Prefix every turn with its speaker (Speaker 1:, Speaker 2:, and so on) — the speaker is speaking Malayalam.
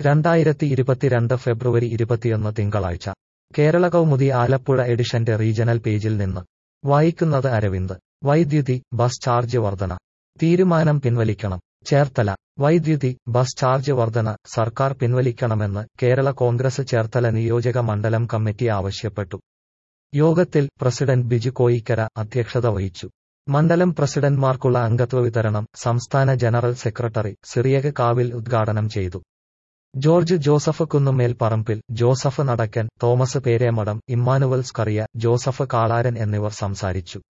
Speaker 1: രണ്ടായിരത്തി ഇരുപത്തിരണ്ട് ഫെബ്രുവരി ഇരുപത്തിയൊന്ന് തിങ്കളാഴ്ച കേരള കൗമുദി ആലപ്പുഴ എഡിഷന്റെ റീജണൽ പേജിൽ നിന്ന് വായിക്കുന്നത് അരവിന്ദ് വൈദ്യുതി ബസ് ചാർജ് വർധന തീരുമാനം പിൻവലിക്കണം ചേർത്തല വൈദ്യുതി ബസ് ചാർജ് വർധന സർക്കാർ പിൻവലിക്കണമെന്ന് കേരള കോൺഗ്രസ് ചേർത്തല നിയോജക മണ്ഡലം കമ്മിറ്റി ആവശ്യപ്പെട്ടു യോഗത്തിൽ പ്രസിഡന്റ് ബിജു കോയിക്കര അധ്യക്ഷത വഹിച്ചു മണ്ഡലം പ്രസിഡന്റ്മാർക്കുള്ള അംഗത്വ വിതരണം സംസ്ഥാന ജനറൽ സെക്രട്ടറി സിറിയക കാവിൽ ഉദ്ഘാടനം ചെയ്തു ജോർജ് ജോസഫ് കുന്നുമേൽ പറമ്പിൽ ജോസഫ് നടക്കൻ തോമസ് പേരേമഠം ഇമ്മാനുവൽ സ്കറിയ ജോസഫ് കാളാരൻ എന്നിവർ സംസാരിച്ചു